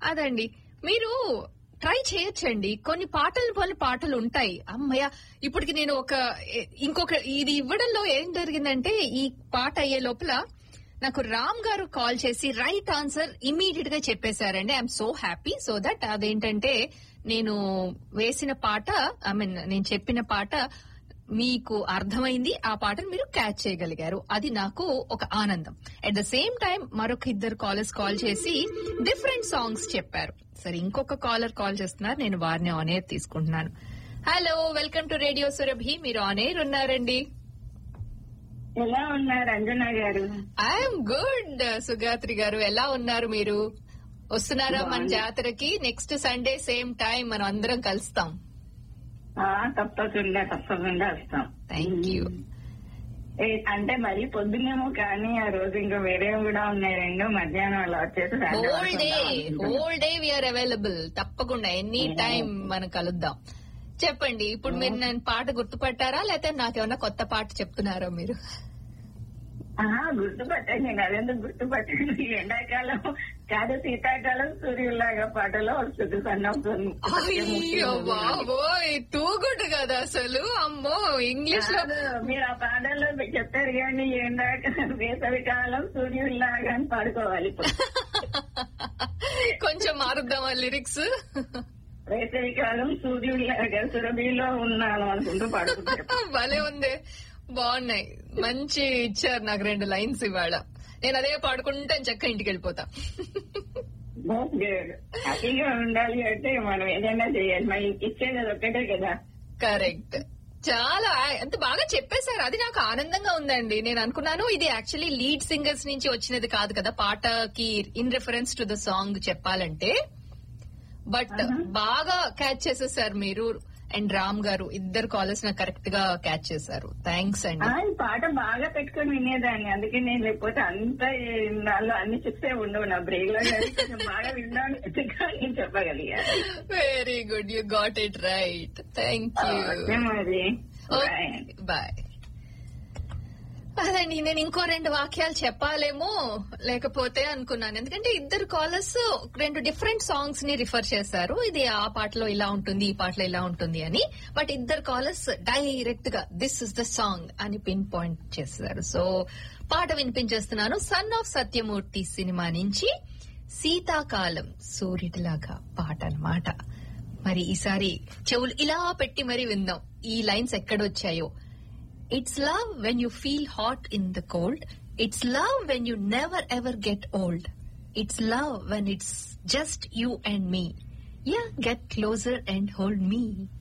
అదండి మీరు ట్రై చేయొచ్చండి కొన్ని పాటలు కొన్ని పాటలు ఉంటాయి అమ్మయ్య ఇప్పటికి నేను ఒక ఏ- ఇంకొక ఇది ఇవ్వడంలో ఏం జరిగిందంటే ఈ పాట అయ్యే లోపల నాకు రామ్ గారు కాల్ చేసి రైట్ ఆన్సర్ ఇమీడియట్ గా చెప్పేశారండి I'm so happy so that అదేంటంటే నేను వేసిన పాట ఐ మీన్ నేను చెప్పిన పాట మీకు అర్థమైంది ఆ పాటను మీరు క్యాచ్ చేయగలిగారు అది నాకు ఒక ఆనందం అట్ ద సేమ్ టైం మరొక ఇద్దరు కాలర్స్ కాల్ చేసి డిఫరెంట్ సాంగ్స్ చెప్పారు సరే ఇంకొక కాలర్ కాల్ చేస్తున్నారు నేను వారిని ఆన్ ఎయిర్ తీసుకుంటున్నాను hello welcome to radio Surabhi మీరు ఆన్ ఎయిర్ ఉన్నారండి ఎలా ఉన్నారు అంజనా గారు ఐఎమ్ గుడ్ సుగాత్రి గారు ఎలా ఉన్నారు మీరు వస్తున్నారా మన బాగున్నా. జాతరకి నెక్స్ట్ సండే సేమ్ టైం మనం అందరం కలుస్తాం ఆ, తప్పకుండా తప్పకుండా వస్తాం థ్యాంక్ యూ ఏ, అంటే మరి పొద్దునేమో కానీ ఆ రోజు ఇంకా వేరే కూడా ఉన్నాయి రెండు మధ్యాహ్నం అలా వచ్చేసి సాయంత్రం హోల్ వరకు డే ఉందాం అనుకుంటున్నాం. హోల్ డే వీఆర్ అవైలబుల్ తప్పకుండా ఎనీ టైం మనం కలుద్దాం చెప్పండి ఇప్పుడు మీరు నేను పాట గుర్తుపట్టారా లేకపోతే నాకేమన్నా కొత్త పాట చెప్తున్నారా మీరు ఆహా, గుర్తుపట్టాను నేను అదెందుకు గుర్తుపట్టాను ఈ ఎండాకాలం కాదు శీతాకాలం సూర్యులాగా పాటలో వస్తుంది సన్నప్పుడు అయ్యో బాబోయ్ టూ గుడ్ కదా అసలు అమ్మో ఇంగ్లీష్ లో మీరు ఆ పాటల్లో చెప్పారు కానీ ఎండాక వేసవి కాలం సూర్యుడిలాగా అని పాడుకోవాలి ఇప్పుడు కొంచెం మారుద్దామా లిరిక్స్ వేసవి కాలం సూర్యుడిలాగా సురభిలో ఉన్నాను అనుకుంటూ పాడుకుంటారు భలే ఉంది బాగున్నాయి మంచి ఇచ్చారు నాకు రెండు లైన్స్ ఇవాళ నేను అదే పాడుకుంటాను చక్క ఇంటికి వెళ్ళిపోతా హ్యాపీగా ఉండాలి అంటే మనం ఏదైనా చేయాలి మరి ఇచ్చేది అది ఒక్కటే కదా కరెక్ట్ చాలా అంత బాగా చెప్పేశారు అది నాకు ఆనందంగా ఉందండి నేను అనుకున్నాను ఇది యాక్చువల్లీ లీడ్ సింగర్స్ నుంచి వచ్చినది కాదు కదా పాటకి in reference to the song చెప్పాలంటే బట్ బాగా క్యాచ్ చేసేసారు మీరు అండ్ రామ్ గారు ఇద్దరు కాలర్స్ నాకు కరెక్ట్ గా క్యాచ్ చేశారు థ్యాంక్స్ ఆ, అండి ఈ పాట బాగా పెట్టుకొని వినేదాన్ని అందుకే నేను లేకపోతే అంతా ఈ నాలో అన్ని చిప్సే ఉండవు నా బ్రెయిన్ లో కానీ కొంచెం బాగా విన్నాను నేను చెప్పగలిగాను very good you got it right thank you okay మరి Bye. బాయ్ అదండి నేను ఇంకో రెండు వాక్యాలు చెప్పాలేమో లేకపోతే అనుకున్నాను ఎందుకంటే ఇద్దరు కాలర్స్ రెండు డిఫరెంట్ సాంగ్స్ ని రిఫర్ చేశారు ఇది ఆ పాటలో ఇలా ఉంటుంది ఈ పాటలో ఇలా ఉంటుంది అని బట్ ఇద్దరు కాలర్స్ డైరెక్ట్ గా దిస్ ఇస్ ద సాంగ్ అని పిన్ పాయింట్ చేశారు సో పాట వినిపించేస్తున్నాను సన్ ఆఫ్ సత్యమూర్తి సినిమా నుంచి శీతాకాలం సూర్యుడిలాగా పాట అన్నమాట మరి ఈసారి చెవులు ఇలా పెట్టి మరి విందాం ఈ లైన్స్ ఎక్కడొచ్చాయో It's love when you feel hot in the cold. It's love when you never ever get old. It's love when it's just you and me. Yeah, get closer and hold me.